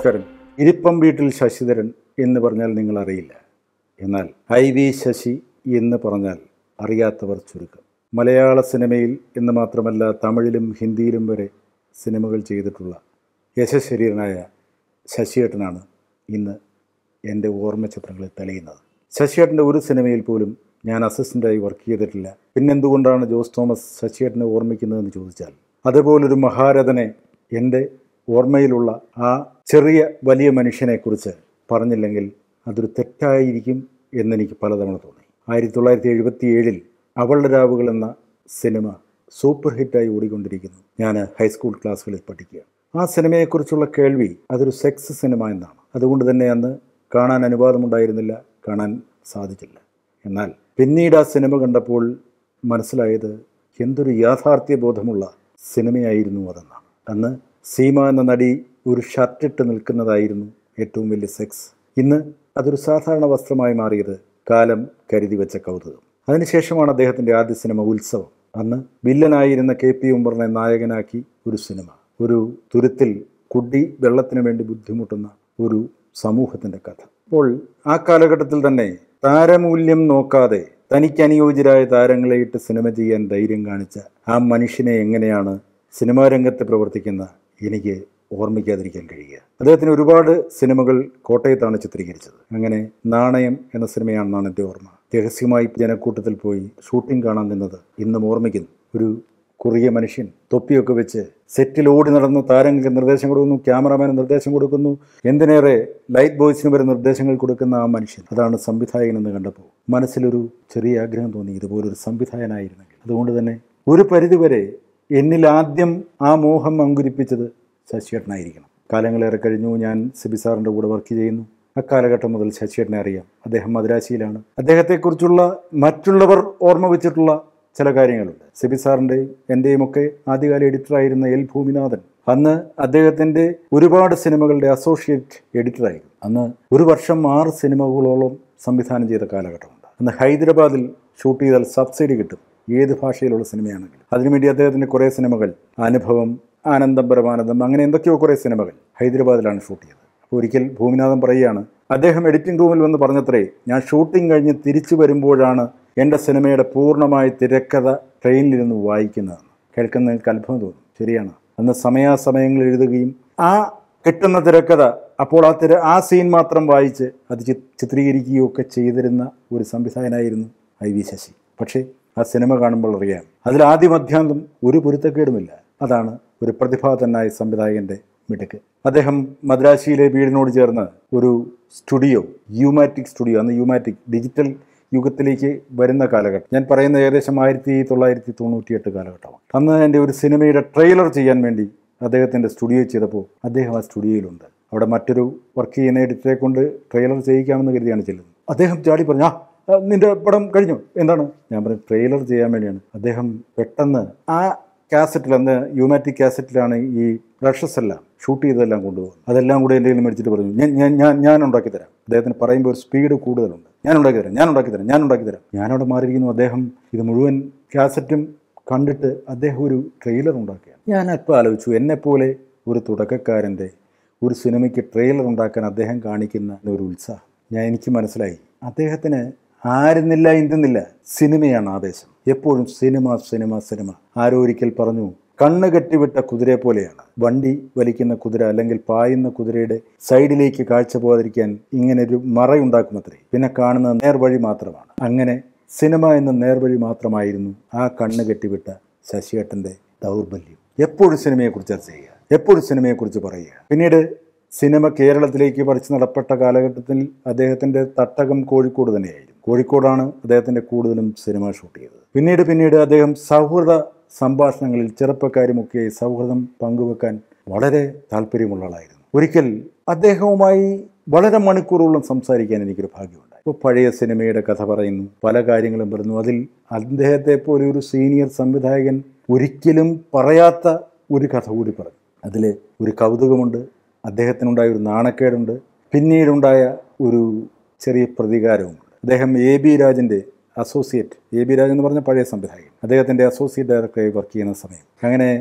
നമസ്കാരം ഇരിപ്പം വീട്ടിൽ ശശിധരൻ എന്ന് പറഞ്ഞാൽ നിങ്ങൾ അറിയില്ല എന്നാൽ ഐ വി ശശി എന്ന് പറഞ്ഞാൽ അറിയാത്തവർ ചുരുക്കം മലയാള സിനിമയിൽ എന്ന് മാത്രമല്ല തമിഴിലും ഹിന്ദിയിലും വരെ സിനിമകൾ ചെയ്തിട്ടുള്ള യശശരീരനായ ശശിയേട്ടനാണ് ഇന്ന് എൻ്റെ ഓർമ്മചിത്രങ്ങളിൽ തെളിയുന്നത് ശശിയേട്ടൻ്റെ ഒരു സിനിമയിൽ പോലും ഞാൻ അസിസ്റ്റൻ്റായി വർക്ക് ചെയ്തിട്ടില്ല പിന്നെന്തുകൊണ്ടാണ് ജോസ് തോമസ് ശശിയേട്ടനെ ഓർമ്മിക്കുന്നതെന്ന് ചോദിച്ചാൽ അതുപോലൊരു മഹാരഥനെ എൻ്റെ ഓർമ്മയിലുള്ള ആ ചെറിയ വലിയ മനുഷ്യനെക്കുറിച്ച് പറഞ്ഞില്ലെങ്കിൽ അതൊരു തെറ്റായിരിക്കും എന്നെനിക്ക് പലതവണ തോന്നി ആയിരത്തി തൊള്ളായിരത്തി എഴുപത്തി ഏഴിൽ അവളുടെ രാവുകൾ എന്ന സിനിമ സൂപ്പർ ഹിറ്റായി ഓടിക്കൊണ്ടിരിക്കുന്നു ഞാൻ ഹൈസ്കൂൾ ക്ലാസ്സുകളിൽ പഠിക്കുകയാണ് ആ സിനിമയെക്കുറിച്ചുള്ള കേൾവി അതൊരു സെക്സ് സിനിമ എന്നാണ് അതുകൊണ്ട് തന്നെ അന്ന് കാണാൻ അനുവാദമുണ്ടായിരുന്നില്ല കാണാൻ സാധിച്ചില്ല എന്നാൽ പിന്നീട് ആ സിനിമ കണ്ടപ്പോൾ മനസ്സിലായത് എന്തൊരു യാഥാർത്ഥ്യ ബോധമുള്ള സിനിമയായിരുന്നു അതെന്നാണ് അന്ന് സീമ എന്ന നടി ഒരു ഷർട്ടിട്ട് നിൽക്കുന്നതായിരുന്നു ഏറ്റവും വലിയ സെക്സ് ഇന്ന് അതൊരു സാധാരണ വസ്ത്രമായി മാറിയത് കാലം കരുതി വെച്ച കൗതുകം അതിനുശേഷമാണ് അദ്ദേഹത്തിൻ്റെ ആദ്യ സിനിമ ഉത്സവം അന്ന് വില്ലനായിരുന്ന കെ പി ഉമ്മറിനെ നായകനാക്കി ഒരു സിനിമ ഒരു തുരുത്തിൽ കുടി വെള്ളത്തിന് വേണ്ടി ബുദ്ധിമുട്ടുന്ന ഒരു സമൂഹത്തിൻ്റെ കഥ അപ്പോൾ ആ കാലഘട്ടത്തിൽ തന്നെ താരമൂല്യം നോക്കാതെ തനിക്ക് അനുയോജ്യരായ താരങ്ങളെ ഇട്ട് സിനിമ ചെയ്യാൻ ധൈര്യം കാണിച്ച ആ മനുഷ്യനെ എങ്ങനെയാണ് സിനിമാ രംഗത്ത് പ്രവർത്തിക്കുന്ന എനിക്ക് ഓർമ്മിക്കാതിരിക്കാൻ കഴിയുക അദ്ദേഹത്തിന് ഒരുപാട് സിനിമകൾ കോട്ടയത്താണ് ചിത്രീകരിച്ചത് അങ്ങനെ നാണയം എന്ന സിനിമയാണെന്നാണ് എൻ്റെ ഓർമ്മ രഹസ്യമായി ജനക്കൂട്ടത്തിൽ പോയി ഷൂട്ടിംഗ് കാണാൻ നിന്നത് ഇന്നും ഓർമ്മിക്കുന്നു ഒരു കുറിയ മനുഷ്യൻ തൊപ്പിയൊക്കെ വെച്ച് സെറ്റിൽ ഓടി നടന്ന് താരങ്ങൾക്ക് നിർദ്ദേശം കൊടുക്കുന്നു ക്യാമറാമാന് നിർദ്ദേശം കൊടുക്കുന്നു എന്തിനേറെ ലൈറ്റ് ബോയ്സിന് വരെ നിർദ്ദേശങ്ങൾ കൊടുക്കുന്ന ആ മനുഷ്യൻ അതാണ് സംവിധായകൻ എന്ന് കണ്ടപ്പോൾ മനസ്സിലൊരു ചെറിയ ആഗ്രഹം തോന്നി ഇതുപോലൊരു സംവിധായകനായിരുന്നെങ്കിൽ അതുകൊണ്ട് തന്നെ ഒരു പരിധിവരെ എന്നിൽ ആദ്യം ആ മോഹം അങ്കുരിപ്പിച്ചത് ശശിയേട്ടനായിരിക്കണം കാലങ്ങളേറെ കഴിഞ്ഞു ഞാൻ സിബി സാറിൻ്റെ കൂടെ വർക്ക് ചെയ്യുന്നു അക്കാലഘട്ടം മുതൽ ശശിയേട്ടനെ അറിയാം അദ്ദേഹം മദ്രാശിയിലാണ് അദ്ദേഹത്തെക്കുറിച്ചുള്ള മറ്റുള്ളവർ ഓർമ്മ വെച്ചിട്ടുള്ള ചില കാര്യങ്ങളുണ്ട് സിബി സാറിൻ്റെയും എൻ്റെയും ഒക്കെ ആദ്യകാല എഡിറ്ററായിരുന്ന എൽ ഭൂമിനാഥൻ അന്ന് അദ്ദേഹത്തിൻ്റെ ഒരുപാട് സിനിമകളുടെ അസോസിയേറ്റ് എഡിറ്ററായിരുന്നു അന്ന് ഒരു വർഷം ആറ് സിനിമകളോളം സംവിധാനം ചെയ്ത കാലഘട്ടമുണ്ട് അന്ന് ഹൈദരാബാദിൽ ഷൂട്ട് ചെയ്താൽ സബ്സിഡി കിട്ടും ഏത് ഭാഷയിലുള്ള സിനിമയാണെങ്കിലും അതിനുവേണ്ടി അദ്ദേഹത്തിൻ്റെ കുറേ സിനിമകൾ അനുഭവം ആനന്ദം പരമാനന്ദം അങ്ങനെ എന്തൊക്കെയോ കുറേ സിനിമകൾ ഹൈദരാബാദിലാണ് ഷൂട്ട് ചെയ്തത് അപ്പോൾ ഒരിക്കൽ ഭൂമിനാഥൻ പറയുകയാണ് അദ്ദേഹം എഡിറ്റിംഗ് റൂമിൽ വന്ന് പറഞ്ഞത്രേ ഞാൻ ഷൂട്ടിംഗ് കഴിഞ്ഞ് തിരിച്ചു വരുമ്പോഴാണ് എൻ്റെ സിനിമയുടെ പൂർണ്ണമായ തിരക്കഥ ട്രെയിനിലിരുന്ന് വായിക്കുന്നതെന്ന് കേൾക്കുന്നതിൽ അത്ഭുതം തോന്നും ശരിയാണ് അന്ന് സമയാസമയങ്ങൾ എഴുതുകയും ആ കിട്ടുന്ന തിരക്കഥ അപ്പോൾ ആ തിര ആ സീൻ മാത്രം വായിച്ച് അത് ചി ചിത്രീകരിക്കുകയോ ഒക്കെ ചെയ്തിരുന്ന ഒരു സംവിധായകനായിരുന്നു ഐ വി ശശി പക്ഷേ ആ സിനിമ കാണുമ്പോൾ അറിയാം അതിൽ ആദ്യം അധ്യാന്തം ഒരു പൊരുത്തക്കേടുമില്ല അതാണ് ഒരു പ്രതിഭാതനായ സംവിധായകൻ്റെ മിടുക്ക് അദ്ദേഹം മദ്രാശിയിലെ വീടിനോട് ചേർന്ന് ഒരു സ്റ്റുഡിയോ യൂമാറ്റിക് സ്റ്റുഡിയോ അന്ന് യൂമാറ്റിക് ഡിജിറ്റൽ യുഗത്തിലേക്ക് വരുന്ന കാലഘട്ടം ഞാൻ പറയുന്ന ഏകദേശം ആയിരത്തി തൊള്ളായിരത്തി തൊണ്ണൂറ്റിയെട്ട് കാലഘട്ടമാണ് അന്ന് എൻ്റെ ഒരു സിനിമയുടെ ട്രെയിലർ ചെയ്യാൻ വേണ്ടി അദ്ദേഹത്തിൻ്റെ സ്റ്റുഡിയോ ചെയ്തപ്പോൾ അദ്ദേഹം ആ സ്റ്റുഡിയോയിലുണ്ട് അവിടെ മറ്റൊരു വർക്ക് ചെയ്യുന്ന എഡിറ്ററെ കൊണ്ട് ട്രെയിലർ ചെയ്യിക്കാമെന്ന് കരുതിയാണ് ചെല്ലുന്നത് അദ്ദേഹം ചാടി പറഞ്ഞു ആ ആ, നിന്റെ പടം കഴിഞ്ഞു എന്താണ് ഞാൻ പറഞ്ഞു ട്രെയിലർ ചെയ്യാൻ വേണ്ടിയാണ് അദ്ദേഹം പെട്ടെന്ന് ആ കാസറ്റിൽ അന്ന് യൂമാറ്റിക് കാസറ്റിലാണ് ഈ ബ്രഷസ് എല്ലാം ഷൂട്ട് ചെയ്തതെല്ലാം കൊണ്ടുപോകുന്നത് അതെല്ലാം കൂടെ എൻ്റെ കയ്യിൽ നിന്ന് മേടിച്ചിട്ട് പറഞ്ഞു ഞാൻ ഞാൻ ഞാൻ ഞാൻ ഉണ്ടാക്കി തരാം അദ്ദേഹത്തിന് പറയുമ്പോൾ ഒരു സ്പീഡ് കൂടുതലുണ്ട് ഞാൻ ഉണ്ടാക്കി തരാം ഞാൻ ഉണ്ടാക്കി തരാം ഞാൻ ഉണ്ടാക്കി തരാം ഞാനവിടെ മാറിയിരിക്കുന്നു അദ്ദേഹം ഇത് മുഴുവൻ കാസറ്റും കണ്ടിട്ട് അദ്ദേഹം ഒരു ട്രെയിലർ ഉണ്ടാക്കുകയാണ് ഞാൻ അല്പം ആലോചിച്ചു എന്നെപ്പോലെ ഒരു തുടക്കക്കാരൻ്റെ ഒരു സിനിമയ്ക്ക് ട്രെയിലർ ഉണ്ടാക്കാൻ അദ്ദേഹം കാണിക്കുന്ന ഒരു ഉത്സാഹം ഞാൻ എനിക്ക് മനസ്സിലായി അദ്ദേഹത്തിന് ആരുന്നില്ല ഇന്തുന്നില്ല സിനിമയാണ് ആവേശം എപ്പോഴും സിനിമ സിനിമ സിനിമ ആരോ ഒരിക്കൽ പറഞ്ഞു കണ്ണ് കെട്ടിവിട്ട കുതിരയെ പോലെയാണ് വണ്ടി വലിക്കുന്ന കുതിര അല്ലെങ്കിൽ പായുന്ന കുതിരയുടെ സൈഡിലേക്ക് കാഴ്ച പോകാതിരിക്കാൻ ഇങ്ങനെ ഒരു മറയുണ്ടാക്കുമത്രേ പിന്നെ കാണുന്നത് നേർവഴി മാത്രമാണ് അങ്ങനെ സിനിമ എന്ന നേർവഴി മാത്രമായിരുന്നു ആ കണ്ണ് കെട്ടിവിട്ട ശശിയേട്ടൻ്റെ ദൗർബല്യം എപ്പോഴും സിനിമയെക്കുറിച്ച് ചർച്ച ചെയ്യുക എപ്പോഴും സിനിമയെക്കുറിച്ച് പറയുക പിന്നീട് സിനിമ കേരളത്തിലേക്ക് പറിച്ചു നടപ്പെട്ട കാലഘട്ടത്തിൽ അദ്ദേഹത്തിൻ്റെ തട്ടകം കോഴിക്കോട് തന്നെയായിരുന്നു കോഴിക്കോടാണ് അദ്ദേഹത്തിൻ്റെ കൂടുതലും സിനിമ ഷൂട്ട് ചെയ്തത് പിന്നീട് പിന്നീട് അദ്ദേഹം സൗഹൃദ സംഭാഷണങ്ങളിൽ ചെറുപ്പക്കാരുമൊക്കെ സൗഹൃദം പങ്കുവെക്കാൻ വളരെ താല്പര്യമുള്ള ആളായിരുന്നു ഒരിക്കൽ അദ്ദേഹവുമായി വളരെ മണിക്കൂറോളം സംസാരിക്കാൻ എനിക്കൊരു ഭാഗ്യമുണ്ടായി ഇപ്പോൾ പഴയ സിനിമയുടെ കഥ പറയുന്നു പല കാര്യങ്ങളും പറയുന്നു അതിൽ അദ്ദേഹത്തെ പോലെ ഒരു സീനിയർ സംവിധായകൻ ഒരിക്കലും പറയാത്ത ഒരു കഥ കൂടി പറഞ്ഞു അതിൽ ഒരു കൗതുകമുണ്ട് അദ്ദേഹത്തിനുണ്ടായ ഒരു നാണക്കേടുണ്ട് പിന്നീടുണ്ടായ ഒരു ചെറിയ പ്രതികാരവുമുണ്ട് അദ്ദേഹം എ ബി രാജിൻ്റെ അസോസിയേറ്റ് എ ബി രാജ് എന്ന് പറഞ്ഞ പഴയ സംവിധായകൻ അദ്ദേഹത്തിൻ്റെ അസോസിയേറ്റ് ഡയറക്ടറായി വർക്ക് ചെയ്യുന്ന സമയം അങ്ങനെ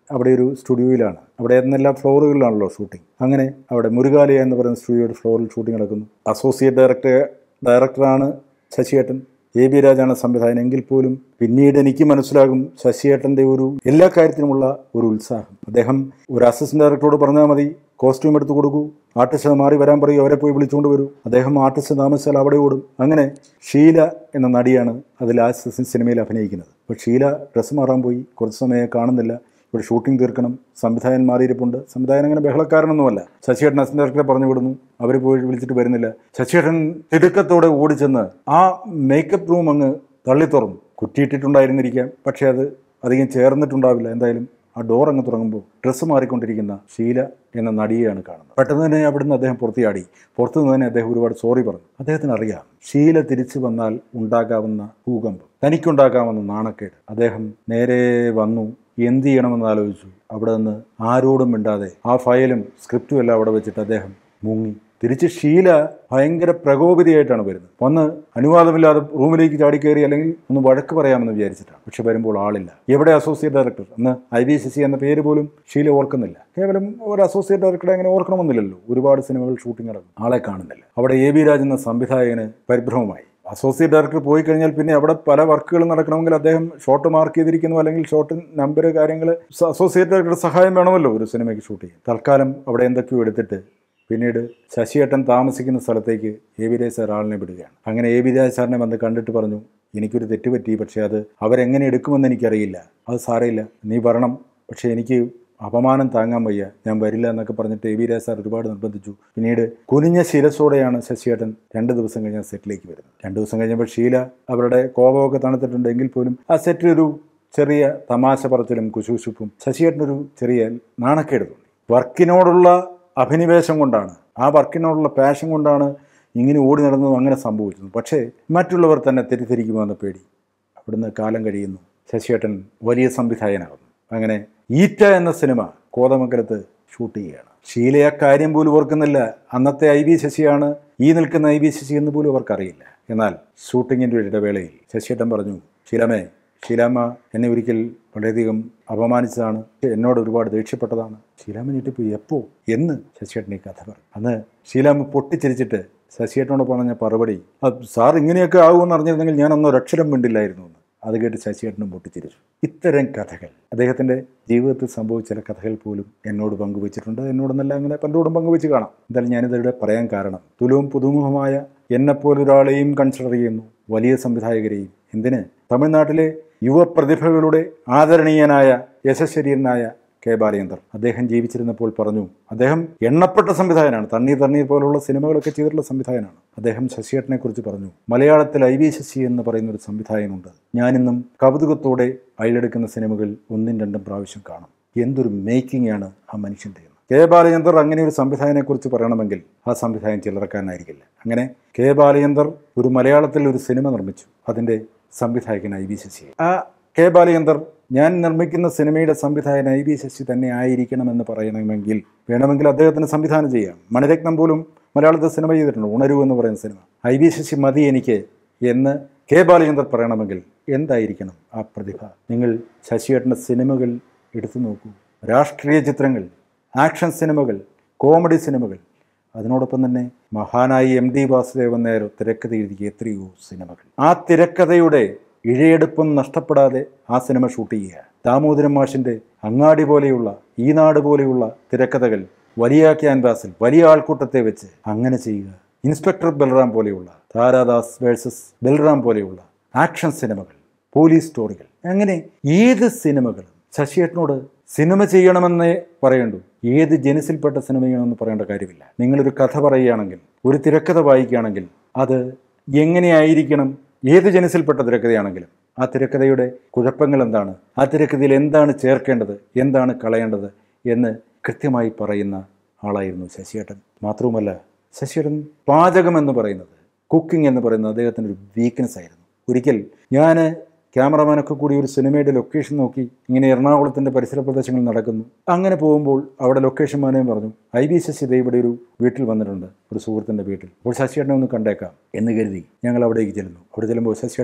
അവിടെ ഒരു സ്റ്റുഡിയോയിലാണ് അവിടെ എന്നെല്ലാം ഫ്ലോറുകളിലാണല്ലോ ഷൂട്ടിംഗ് അങ്ങനെ അവിടെ മുരുകാലയ എന്ന് പറയുന്ന സ്റ്റുഡിയോയുടെ ഫ്ലോറിൽ ഷൂട്ടിംഗ് നടക്കുന്നു അസോസിയേറ്റ് ഡയറക്ടർ ഡയറക്ടറാണ് ശശിയേട്ടൻ എ ബി രാജാണ് സംവിധാനം എങ്കിൽ പോലും പിന്നീട് എനിക്ക് മനസ്സിലാകും ശശിയേട്ടൻ്റെ ഒരു എല്ലാ കാര്യത്തിനുമുള്ള ഒരു ഉത്സാഹം അദ്ദേഹം ഒരു അസിസ്റ്റന്റ് ഡയറക്ടറോട് പറഞ്ഞാൽ മതി കോസ്റ്റ്യൂം എടുത്ത് കൊടുക്കൂ ആർട്ടിസ്റ്റ് മാറി വരാൻ പറയും അവരെ പോയി വിളിച്ചുകൊണ്ട് വരൂ അദ്ദേഹം ആർട്ടിസ്റ്റ് താമസിച്ചാൽ അവിടെ ഓടും അങ്ങനെ ഷീല എന്ന നടിയാണ് അതിൽ ആ സിനിമയിൽ അഭിനയിക്കുന്നത് അപ്പോൾ ഷീല ഡ്രസ്സ് മാറാൻ പോയി കുറച്ച് സമയം കാണുന്നില്ല ഇവിടെ ഷൂട്ടിംഗ് തീർക്കണം സംവിധായകൻ മാറിയിരിപ്പുണ്ട് സംവിധായകൻ അങ്ങനെ ബഹളക്കാരനൊന്നുമല്ല ശശിയേട്ടൻ അസിസ്റ്റന്റ് ഡയറക്ടറെ പറഞ്ഞു വിടുന്നു അവർ പോയി വിളിച്ചിട്ട് വരുന്നില്ല ശശിയേട്ടൻ തിടുക്കത്തോടെ ഓടിച്ചെന്ന് ആ മേക്കപ്പ് റൂം അങ്ങ് തള്ളി തുറന്നു കുറ്റിയിട്ടിട്ടുണ്ടായിരുന്നിരിക്കാം പക്ഷേ അത് അധികം ചേർന്നിട്ടുണ്ടാവില്ല എന്തായാലും ആ ഡോർ അങ്ങ് തുറങ്ങുമ്പോൾ ഡ്രസ്സ് മാറിക്കൊണ്ടിരിക്കുന്ന ഷീല എന്ന നടിയെയാണ് കാണുന്നത് പെട്ടെന്ന് തന്നെ അവിടുന്ന് അദ്ദേഹം പുറത്തിയാടി പുറത്തു നിന്ന് തന്നെ അദ്ദേഹം ഒരുപാട് സോറി പറഞ്ഞു അദ്ദേഹത്തിന് അറിയാം ഷീല തിരിച്ചു വന്നാൽ ഉണ്ടാകാവുന്ന ഭൂകമ്പം തനിക്കുണ്ടാകാവുന്ന നാണക്കേട് അദ്ദേഹം നേരെ വന്നു എന്ത് ചെയ്യണമെന്ന് ആലോചിച്ചു അവിടെ നിന്ന് ആരോടും മിണ്ടാതെ ആ ഫയലും സ്ക്രിപ്റ്റും എല്ലാം അവിടെ വെച്ചിട്ട് അദ്ദേഹം മുങ്ങി തിരിച്ച് ഷീല ഭയങ്കര പ്രകോപിതയായിട്ടാണ് വരുന്നത് വന്ന് അനുവാദമില്ലാതെ റൂമിലേക്ക് ചാടിക്കയറി അല്ലെങ്കിൽ ഒന്ന് വഴക്ക് പറയാമെന്ന് വിചാരിച്ചിട്ടാണ് പക്ഷെ വരുമ്പോൾ ആളില്ല എവിടെ അസോസിയേറ്റ് ഡയറക്ടർ അന്ന് ഐ വി ശശി എന്ന പേര് പോലും ഷീല ഓർക്കുന്നില്ല കേവലം ഒരു അസോസിയേറ്റ് ഡയറക്ടറെ അങ്ങനെ ഓർക്കണമെന്നില്ലല്ലോ ഒരുപാട് സിനിമകൾ ഷൂട്ടിംഗ് നടക്കും ആളെ കാണുന്നില്ല അവിടെ എ ബി രാജ് എന്ന സംവിധായകന് പരിഭ്രമമായി അസോസിയേറ്റ് ഡയറക്ടർ പോയി കഴിഞ്ഞാൽ പിന്നെ അവിടെ പല വർക്കുകളും നടക്കണമെങ്കിൽ അദ്ദേഹം ഷോട്ട് മാർക്ക് ചെയ്തിരിക്കുന്നു അല്ലെങ്കിൽ ഷോട്ട് നമ്പർ കാര്യങ്ങൾ അസോസിയേറ്റ് ഡയറക്ടറുടെ സഹായം വേണമല്ലോ ഒരു സിനിമയ്ക്ക് ഷൂട്ട് ചെയ്യാൻ തൽക്കാലം അവിടെ എന്തൊക്കെയോ എടുത്തിട്ട് പിന്നീട് ശശിയേട്ടൻ താമസിക്കുന്ന സ്ഥലത്തേക്ക് എ വി രാജ് സാർ ആളിനെ വിടുകയാണ് അങ്ങനെ എ വി രാജ് സാറിനെ വന്ന് കണ്ടിട്ട് പറഞ്ഞു എനിക്കൊരു തെറ്റ് പറ്റി പക്ഷേ അത് അവരെങ്ങനെ എടുക്കുമെന്ന് എനിക്കറിയില്ല അത് സാരയില്ല നീ വരണം പക്ഷേ എനിക്ക് അപമാനം താങ്ങാൻ വയ്യ ഞാൻ വരില്ല എന്നൊക്കെ പറഞ്ഞിട്ട് എ വി രാജ് സാർ ഒരുപാട് നിർബന്ധിച്ചു പിന്നീട് കുനിഞ്ഞ ശിരസോടെയാണ് ശശിയേട്ടൻ രണ്ട് ദിവസം കഴിഞ്ഞ സെറ്റിലേക്ക് വരുന്നത് രണ്ട് ദിവസം കഴിഞ്ഞപ്പോൾ ഷീല അവരുടെ കോപമൊക്കെ തണുത്തിട്ടുണ്ടെങ്കിൽ പോലും ആ സെറ്റിലൊരു ചെറിയ തമാശ പറച്ചിലും കുശൂശുപ്പും ശശിയേട്ടനൊരു ചെറിയ നാണക്കേട് തോന്നി വർക്കിനോടുള്ള അഭിനിവേശം കൊണ്ടാണ് ആ വർക്കിനോടുള്ള പാഷൻ കൊണ്ടാണ് ഇങ്ങനെ ഓടി നടന്നതും അങ്ങനെ സംഭവിച്ചത് പക്ഷേ മറ്റുള്ളവർ തന്നെ തെറ്റിദ്ധരിക്കുമോ എന്ന പേടി അവിടുന്ന് കാലം കഴിയുന്നു ശശിയേട്ടൻ വലിയ സംവിധായകനാകുന്നു അങ്ങനെ ഈറ്റ എന്ന സിനിമ കോതമംഗലത്ത് ഷൂട്ട് ചെയ്യുകയാണ് ഷീല ആ കാര്യം പോലും ഓർക്കുന്നില്ല അന്നത്തെ ഐ വി ശശിയാണ് ഈ നിൽക്കുന്ന ഐ വി ശശി എന്ന് പോലും അവർക്കറിയില്ല എന്നാൽ ഷൂട്ടിങ്ങിൻ്റെ ഒരു ഇടവേളയിൽ ശശിയേട്ടൻ പറഞ്ഞു ശീലമേ ഷീലാമ്മ എന്നെ ഒരിക്കൽ വളരെയധികം അപമാനിച്ചതാണ് എന്നോട് ഒരുപാട് ദേഷ്യപ്പെട്ടതാണ് ഷീലാമ്മ ഞെട്ടിപ്പോയി എപ്പോ എന്ന് ശശിയേട്ടൻ ഈ കഥ പറഞ്ഞു അന്ന് ഷീലാമ്മ പൊട്ടിച്ചിരിച്ചിട്ട് ശശിയേട്ടനോട് പറഞ്ഞ മറുപടി "അത് സാർ ഇങ്ങനെയൊക്കെ ആകുമെന്ന് അറിഞ്ഞിരുന്നെങ്കിൽ ഞാൻ അന്ന് ഒരക്ഷരം മിണ്ടില്ലായിരുന്നു എന്ന് അത് കേട്ട് ശശിയേട്ടനും പൊട്ടിച്ചിരിച്ചു ഇത്തരം കഥകൾ അദ്ദേഹത്തിൻ്റെ ജീവിതത്തിൽ സംഭവിച്ച ചില കഥകൾ പോലും എന്നോട് പങ്കുവച്ചിട്ടുണ്ട് എന്നോടൊന്നല്ല അങ്ങനെ പലരോടും പങ്കുവെച്ച് കാണാം എന്തായാലും ഞാനിതിവിടെ പറയാൻ കാരണം തുലവും പുതുമുഖമായ എന്നെപ്പോലൊരാളെയും കൺസിഡർ ചെയ്യുന്നു വലിയ സംവിധായകരെയും എന്തിന് തമിഴ്നാട്ടിലെ യുവപ്രതിഭകളുടെ ആദരണീയനായ യശസ്വരീയനായ കെ ബാലചന്ദർ അദ്ദേഹം ജീവിച്ചിരുന്നപ്പോൾ പറഞ്ഞു അദ്ദേഹം എണ്ണപ്പെട്ട സംവിധായകനാണ് തണ്ണീർ തണ്ണീർ പോലുള്ള സിനിമകളൊക്കെ ചെയ്തിട്ടുള്ള സംവിധായകനാണ് അദ്ദേഹം ശശിയേട്ടനെ കുറിച്ച് പറഞ്ഞു മലയാളത്തിൽ ഐ വി ശശി എന്ന് പറയുന്ന ഒരു സംവിധായകനുണ്ട് ഞാനിന്നും കൗതുകത്തോടെ അയലെടുക്കുന്ന സിനിമകൾ ഒന്നും രണ്ടും പ്രാവശ്യം കാണും എന്തൊരു മേക്കിംഗ് ആണ് ആ മനുഷ്യൻ്റെ കെ ബാലചന്ദർ അങ്ങനെ ഒരു സംവിധായകനെ കുറിച്ച് പറയണമെങ്കിൽ ആ സംവിധായകൻ ചില്ലറക്കാരനായിരിക്കില്ല അങ്ങനെ കെ ബാലചന്ദർ ഒരു മലയാളത്തിൽ ഒരു സിനിമ നിർമ്മിച്ചു അതിൻ്റെ സംവിധായകൻ ഐ വി ശശി ആ കെ ബാലചന്ദർ ഞാൻ നിർമ്മിക്കുന്ന സിനിമയുടെ സംവിധായകൻ ഐ വി ശശി തന്നെ ആയിരിക്കണമെന്ന് പറയണമെങ്കിൽ വേണമെങ്കിൽ അദ്ദേഹത്തിന് സംവിധാനം ചെയ്യാം മണിരത്നം പോലും മലയാളത്തിൽ സിനിമ ചെയ്തിട്ടുണ്ട് ഉണരൂ എന്ന് പറയുന്ന സിനിമ ഐ വി ശശി മതി എനിക്ക് എന്ന് കെ ബാലചന്ദർ പറയണമെങ്കിൽ എന്തായിരിക്കണം ആ പ്രതിഭ നിങ്ങൾ ശശിയേട്ടൻ്റെ സിനിമകൾ എടുത്തു നോക്കൂ രാഷ്ട്രീയ ചിത്രങ്ങൾ ആക്ഷൻ സിനിമകൾ കോമഡി സിനിമകൾ അതിനോടൊപ്പം തന്നെ മഹാനായി എം ഡി വാസുദേവൻ നായർ തിരക്കഥ എഴുതിയ എത്രയോ സിനിമകൾ ആ തിരക്കഥയുടെ ഇഴയെടുപ്പും നഷ്ടപ്പെടാതെ ആ സിനിമ ഷൂട്ട് ചെയ്യുക ദാമോദരൻ മാഷിൻ്റെ അങ്ങാടി പോലെയുള്ള ഈ നാട് പോലെയുള്ള തിരക്കഥകൾ വലിയ ക്യാൻവാസിൽ വലിയ ആൾക്കൂട്ടത്തെ വെച്ച് അങ്ങനെ ചെയ്യുക ഇൻസ്പെക്ടർ ബൽറാം പോലെയുള്ള താരാദാസ് വേഴ്സസ് ബൽറാം പോലെയുള്ള ആക്ഷൻ സിനിമകൾ പോലീസ് സ്റ്റോറികൾ അങ്ങനെ ഏത് സിനിമകളും ശശിയേട്ടനോട് സിനിമ ചെയ്യണമെന്നേ പറയണ്ടു ഏത് ജനസിൽപ്പെട്ട സിനിമ ചെയ്യണമെന്ന് പറയേണ്ട കാര്യമില്ല നിങ്ങളൊരു കഥ പറയുകയാണെങ്കിൽ ഒരു തിരക്കഥ വായിക്കുകയാണെങ്കിൽ അത് എങ്ങനെയായിരിക്കണം ഏത് ജനസിൽപ്പെട്ട തിരക്കഥയാണെങ്കിലും ആ തിരക്കഥയുടെ കുഴപ്പങ്ങൾ എന്താണ് ആ തിരക്കഥയിൽ എന്താണ് ചേർക്കേണ്ടത് എന്താണ് കളയേണ്ടത് എന്ന് കൃത്യമായി പറയുന്ന ആളായിരുന്നു ശശിയേട്ടൻ മാത്രവുമല്ല ശശിയേട്ടൻ പാചകം എന്ന് പറയുന്നത് കുക്കിംഗ് എന്ന് പറയുന്നത് അദ്ദേഹത്തിൻ്റെ ഒരു വീക്ക്നെസ് ആയിരുന്നു ഒരിക്കൽ ഞാൻ ക്യാമറമാനൊക്കെ കൂടി ഒരു സിനിമയുടെ ലൊക്കേഷൻ നോക്കി ഇങ്ങനെ എറണാകുളത്തിൻ്റെ പരിസര പ്രദേശങ്ങളിൽ നടക്കുന്നു അങ്ങനെ പോകുമ്പോൾ അവിടെ ലൊക്കേഷൻ മാനേയും പറഞ്ഞു ഐ ബി ശശി ദേ ഇവിടെ ഒരു വീട്ടിൽ വന്നിട്ടുണ്ട് ഒരു സുഹൃത്തിൻ്റെ വീട്ടിൽ അപ്പോൾ ശശിയേട്ടനെ ഒന്ന് കണ്ടേക്കാം എന്ന് കരുതി ഞങ്ങൾ അവിടേക്ക് ചെല്ലുന്നു അവിടെ ചെല്ലുമ്പോൾ ശശിയേട്ടൻ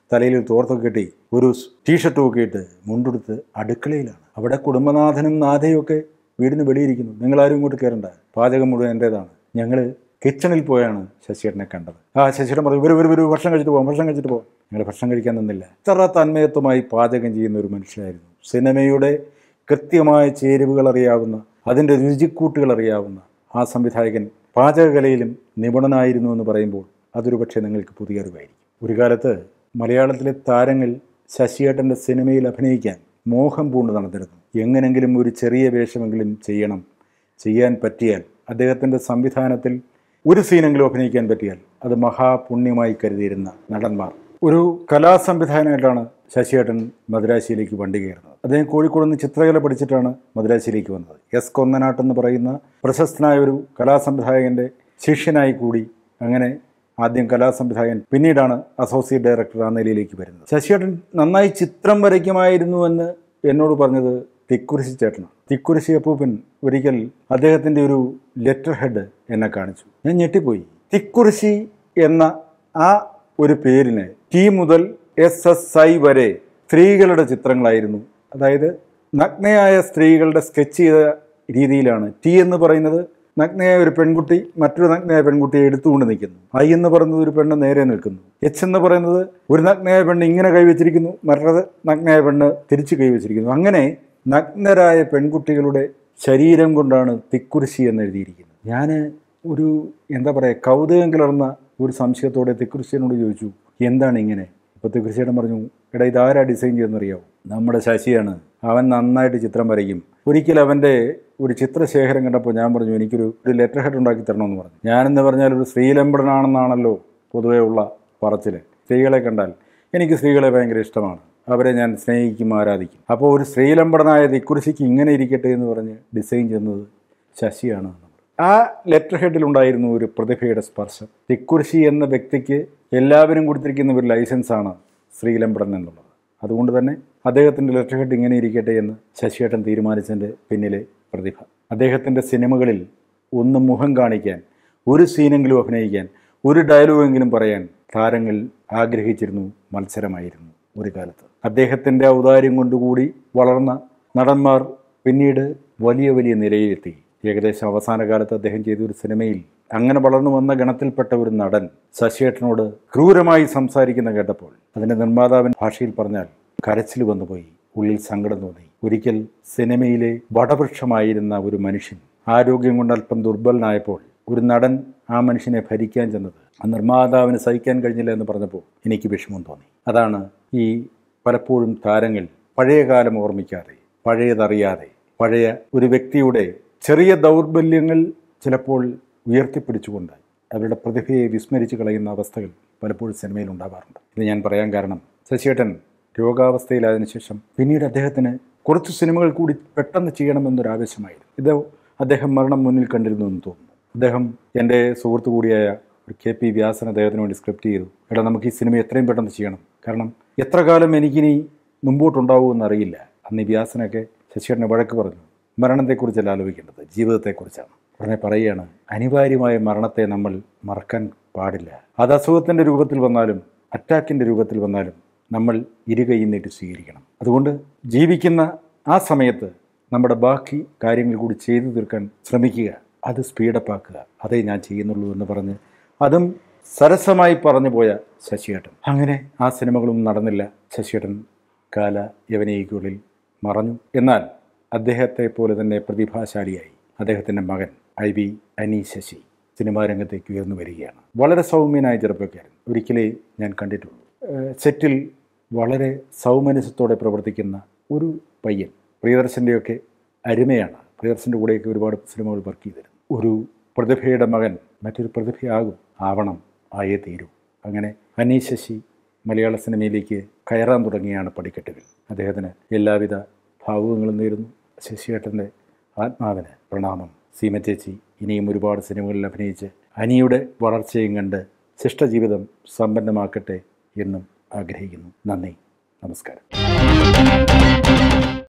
തലയിൽ ഒരു തോർത്തൊക്കെ കെട്ടി ഒരു ടീഷർട്ടും ഒക്കെ ഇട്ട് മുണ്ടെടുത്ത് അടുക്കളയിലാണ് അവിടെ കുടുംബനാഥനും നാഥയും ഒക്കെ വീടിന് വെളിയിരിക്കുന്നു നിങ്ങളാരും ഇങ്ങോട്ട് കയറണ്ട പാചകം മുഴുവൻ എൻ്റേതാണ് ഞങ്ങൾ കിച്ചണിൽ പോയാണ് ശശിയേട്ടനെ കണ്ടത് ആ ശശിയേട്ടൻ പറഞ്ഞു വരും വരും വരും ഭക്ഷണം കഴിച്ചിട്ട് പോകാം ഭക്ഷണം കഴിച്ചിട്ട് പോകാം ഞങ്ങൾ ഭക്ഷണം കഴിക്കാൻ നിന്നില്ല ഇത്ര തന്മയത്വമായി പാചകം ചെയ്യുന്ന ഒരു മനുഷ്യനായിരുന്നു സിനിമയുടെ കൃത്യമായ ചേരുവകൾ അറിയാവുന്ന അതിൻ്റെ രുചിക്കൂട്ടുകൾ അറിയാവുന്ന ആ സംവിധായകൻ പാചകകലയിലും നിപുണനായിരുന്നു എന്ന് പറയുമ്പോൾ അതൊരു പക്ഷേ നിങ്ങൾക്ക് പുതിയ അറിവായിരിക്കും ഒരു കാലത്ത് മലയാളത്തിലെ താരങ്ങൾ ശശിയേട്ടൻ്റെ സിനിമയിൽ അഭിനയിക്കാൻ മോഹം പൂണ്ട് നടന്നിരുന്നു എങ്ങനെങ്കിലും ഒരു ചെറിയ വേഷമെങ്കിലും ചെയ്യണം ചെയ്യാൻ പറ്റിയാൽ അദ്ദേഹത്തിൻ്റെ സംവിധാനത്തിൽ ഒരു സീനെങ്കിലും അഭിനയിക്കാൻ പറ്റിയാൽ അത് മഹാപുണ്യമായി കരുതിയിരുന്ന നടന്മാർ ഒരു കലാസംവിധാനമായിട്ടാണ് ശശിയേട്ടൻ മദ്രാശിയിലേക്ക് വണ്ടി കയറുന്നത് അദ്ദേഹം കോഴിക്കോട് നിന്ന് ചിത്രകല പഠിച്ചിട്ടാണ് മദ്രാശിയിലേക്ക് വന്നത് എസ് കൊന്നനാട്ട് എന്ന് പറയുന്ന പ്രശസ്തനായ ഒരു കലാസംവിധായകൻ്റെ ശിഷ്യനായി കൂടി അങ്ങനെ ആദ്യം കലാസംവിധായകൻ പിന്നീടാണ് അസോസിയേറ്റ് ഡയറക്ടർ ആ നിലയിലേക്ക് വരുന്നത് ശശിയേട്ടൻ നന്നായി ചിത്രം വരയ്ക്കുമായിരുന്നു എന്ന് എന്നോട് പറഞ്ഞത് തിക്കുരിശി ചേട്ടനാണ് തിക്കുരിശി അപ്പൂപ്പൻ ഒരിക്കൽ അദ്ദേഹത്തിൻ്റെ ഒരു ലെറ്റർ ഹെഡ് എന്നെ കാണിച്ചു ഞാൻ ഞെട്ടിപ്പോയി തിക്കുരിശി എന്ന ആ ഒരു പേരിന് ടി മുതൽ എസ് എസ് ഐ വരെ സ്ത്രീകളുടെ ചിത്രങ്ങളായിരുന്നു അതായത് നഗ്നയായ സ്ത്രീകളുടെ സ്കെച്ച് ചെയ്ത രീതിയിലാണ് ടി എന്ന് പറയുന്നത് നഗ്നയായ ഒരു പെൺകുട്ടി മറ്റൊരു നഗ്നയായ പെൺകുട്ടിയെ എടുത്തുകൊണ്ട് നിൽക്കുന്നു ഐ എന്ന് പറയുന്നത് ഒരു പെണ്ണ് നേരെ നിൽക്കുന്നു എച്ച് എന്ന് പറയുന്നത് ഒരു നഗ്നയായ പെണ്ണ് ഇങ്ങനെ കൈവച്ചിരിക്കുന്നു മറ്റൊരു നഗ്നയായ പെണ്ണ് തിരിച്ച് കൈവച്ചിരിക്കുന്നു അങ്ങനെ നഗ്നരായ പെൺകുട്ടികളുടെ ശരീരം കൊണ്ടാണ് തിക്കുരിശി എന്ന് എഴുതിയിരിക്കുന്നത് ഞാൻ ഒരു എന്താ പറയുക കൗതുകം കലർന്ന ഒരു സംശയത്തോടെ തിക്കുരിശിയോട് ചോദിച്ചു എന്താണ് ഇങ്ങനെ അപ്പോൾ തിക്കുരിശിയേട്ടൻ പറഞ്ഞു എടാ ഇതാരാ ഡിസൈൻ ചെയ്യുന്നറിയാവോ നമ്മുടെ ശശിയാണ് അവൻ നന്നായിട്ട് ചിത്രം വരയ്ക്കും ഒരിക്കൽ അവൻ്റെ ഒരു ചിത്രശേഖരം കണ്ടപ്പോൾ ഞാൻ പറഞ്ഞു എനിക്കൊരു ഒരു ലെറ്റർ ഹെഡ് ഉണ്ടാക്കി തരണമെന്ന് പറഞ്ഞു ഞാനെന്ന് പറഞ്ഞാൽ ഒരു സ്ത്രീലമ്പടനാണെന്നാണല്ലോ പൊതുവേ ഉള്ള പറച്ചിൽ സ്ത്രീകളെ കണ്ടാൽ എനിക്ക് സ്ത്രീകളെ ഭയങ്കര ഇഷ്ടമാണ് അവരെ ഞാൻ സ്നേഹിക്കും ആരാധിക്കും അപ്പോൾ ഒരു സ്ത്രീലമ്പടനായ തിക്കുറിശിക്ക് ഇങ്ങനെ ഇരിക്കട്ടെ എന്ന് പറഞ്ഞ് ഡിസൈൻ ചെയ്യുന്നത് ശശിയാണ് ആ ലെറ്റർ ഹെഡിലുണ്ടായിരുന്നു ഒരു പ്രതിഭയുടെ സ്പർശം തിക്കുറിശി എന്ന വ്യക്തിക്ക് എല്ലാവരും കൊടുത്തിരിക്കുന്ന ഒരു ലൈസൻസാണ് ശ്രീലമ്പടൻ എന്നുള്ളത് അതുകൊണ്ട് തന്നെ അദ്ദേഹത്തിൻ്റെ ലെറ്റർ ഹെഡ് ഇങ്ങനെ ഇരിക്കട്ടെ എന്ന് ശശിയേട്ടൻ തീരുമാനിച്ചതിൻ്റെ പിന്നിലെ പ്രതിഭ അദ്ദേഹത്തിൻ്റെ സിനിമകളിൽ ഒന്ന് മുഖം കാണിക്കാൻ ഒരു സീനെങ്കിലും അഭിനയിക്കാൻ ഒരു ഡയലോഗെങ്കിലും പറയാൻ താരങ്ങൾ ആഗ്രഹിച്ചിരുന്നു മത്സരമായിരുന്നു ഒരു കാലത്ത് അദ്ദേഹത്തിൻ്റെ ഔദാര്യം കൊണ്ടുകൂടി വളർന്ന നടന്മാർ പിന്നീട് വലിയ വലിയ നിലയിലെത്തി ഏകദേശം അവസാന കാലത്ത് അദ്ദേഹം ചെയ്ത ഒരു സിനിമയിൽ അങ്ങനെ വളർന്നു വന്ന ഗണത്തിൽപ്പെട്ട ഒരു നടൻ ശശിയേട്ടനോട് ക്രൂരമായി സംസാരിക്കുന്ന കേട്ടപ്പോൾ അതിൻ്റെ നിർമ്മാതാവിൻ ഭാഷയിൽ പറഞ്ഞാൽ കരച്ചിൽ വന്നുപോയി ഉള്ളിൽ സങ്കടം തോന്നി ഒരിക്കൽ സിനിമയിലെ വടവൃക്ഷമായിരുന്ന ഒരു മനുഷ്യൻ ആരോഗ്യം കൊണ്ട് അല്പം ദുർബലനായപ്പോൾ ഒരു നടൻ ആ മനുഷ്യനെ ഭരിക്കാൻ ചെന്നത് ആ നിർമ്മാതാവിന് സഹിക്കാൻ കഴിഞ്ഞില്ല എന്ന് പറഞ്ഞപ്പോൾ എനിക്ക് വിഷമം തോന്നി അതാണ് ഈ പലപ്പോഴും താരങ്ങൾ പഴയ കാലം ഓർമ്മിക്കാതെ പഴയതറിയാതെ പഴയ ഒരു വ്യക്തിയുടെ ചെറിയ ദൗർബല്യങ്ങൾ ചിലപ്പോൾ ഉയർത്തിപ്പിടിച്ചുകൊണ്ട് അവരുടെ പ്രതിഭയെ വിസ്മരിച്ച് കളയുന്ന അവസ്ഥകൾ പലപ്പോഴും സിനിമയിൽ ഉണ്ടാവാറുണ്ട് ഇത് ഞാൻ പറയാൻ കാരണം ശശിയേട്ടൻ രോഗാവസ്ഥയിലായതിനു ശേഷം പിന്നീട് അദ്ദേഹത്തിന് കുറച്ച് സിനിമകൾ കൂടി പെട്ടെന്ന് ചെയ്യണമെന്നൊരാവശ്യമായിരുന്നു ഇത് അദ്ദേഹം മരണം മുന്നിൽ കണ്ടിരുന്നു എന്ന് തോന്നുന്നു അദ്ദേഹം എൻ്റെ സുഹൃത്തു കൂടിയായ ഒരു കെ പി വ്യാസൻ അദ്ദേഹത്തിന് വേണ്ടി സ്ക്രിപ്റ്റ് ചെയ്തു എടാ നമുക്ക് ഈ സിനിമ എത്രയും പെട്ടെന്ന് ചെയ്യണം കാരണം എത്ര കാലം എനിക്കിനി മുമ്പോട്ടുണ്ടാവുമെന്ന് അറിയില്ല അന്ന് ഈ വ്യാസനൊക്കെ ശശിയേട്ടനെ വഴക്ക് പറഞ്ഞു മരണത്തെക്കുറിച്ചല്ല ആലോചിക്കേണ്ടത് ജീവിതത്തെക്കുറിച്ചാണ് ഉടനെ പറയുകയാണ് അനിവാര്യമായ മരണത്തെ നമ്മൾ മറക്കാൻ പാടില്ല അത് അസുഖത്തിൻ്റെ രൂപത്തിൽ വന്നാലും അറ്റാക്കിൻ്റെ രൂപത്തിൽ വന്നാലും നമ്മൾ ഇരുകൈയും നീട്ടി സ്വീകരിക്കണം അതുകൊണ്ട് ജീവിക്കുന്ന ആ സമയത്ത് നമ്മുടെ ബാക്കി കാര്യങ്ങൾ കൂടി ചെയ്തു തീർക്കാൻ ശ്രമിക്കുക അത് സ്പീഡപ്പ് ആക്കുക അതേ ഞാൻ ചെയ്യുന്നുള്ളൂ എന്ന് പറഞ്ഞ് അതും സരസമായി പറഞ്ഞു പോയ ശശിയേട്ടൻ അങ്ങനെ ആ സിനിമകളും നടന്നില്ല ശശിയേട്ടൻ കാല യവനയ്ക്കുള്ളിൽ മറഞ്ഞു എന്നാൽ അദ്ദേഹത്തെ പോലെ തന്നെ പ്രതിഭാശാലിയായി അദ്ദേഹത്തിൻ്റെ മകൻ I V Ani Sasi cinema രംഗത്തേക്ക് ഉയർന്നു വരികയാണ് വളരെ സൗമ്യനായ ചെറുപ്പക്കാരൻ ഒരിക്കലേ ഞാൻ കണ്ടിട്ടുള്ളൂ ഏഹ് സെറ്റിൽ വളരെ സൗമനസ്യത്തോടെ പ്രവർത്തിക്കുന്ന ഒരു പയ്യൻ പ്രിയദർശൻ്റെയൊക്കെ അരുമയാണ് പ്രിയദർശൻ്റെ കൂടെയൊക്കെ ഒരുപാട് സിനിമകൾ വർക്ക് ചെയ്തിരുന്നു ഒരു പ്രതിഭയുടെ മകൻ മറ്റൊരു പ്രതിഭയാകും ആവണം ആയേ തീരൂ അങ്ങനെ അനി ശശി മലയാള സിനിമയിലേക്ക് കയറാൻ തുടങ്ങിയാണ് പടിക്കെട്ടുകൾ അദ്ദേഹത്തിന് എല്ലാവിധ ഭാവുകങ്ങളും നേരുന്നു ശശിയേട്ടൻ്റെ ആത്മാവിന് പ്രണാമം സീമ ചേച്ചി ഇനിയും ഒരുപാട് സിനിമകളിൽ അഭിനയിച്ച് അനിയുടെ വളർച്ചയും കണ്ട് ശിഷ്ടജീവിതം സമ്പന്നമാക്കട്ടെ എന്നും ആഗ്രഹിക്കുന്നു നന്ദി നമസ്കാരം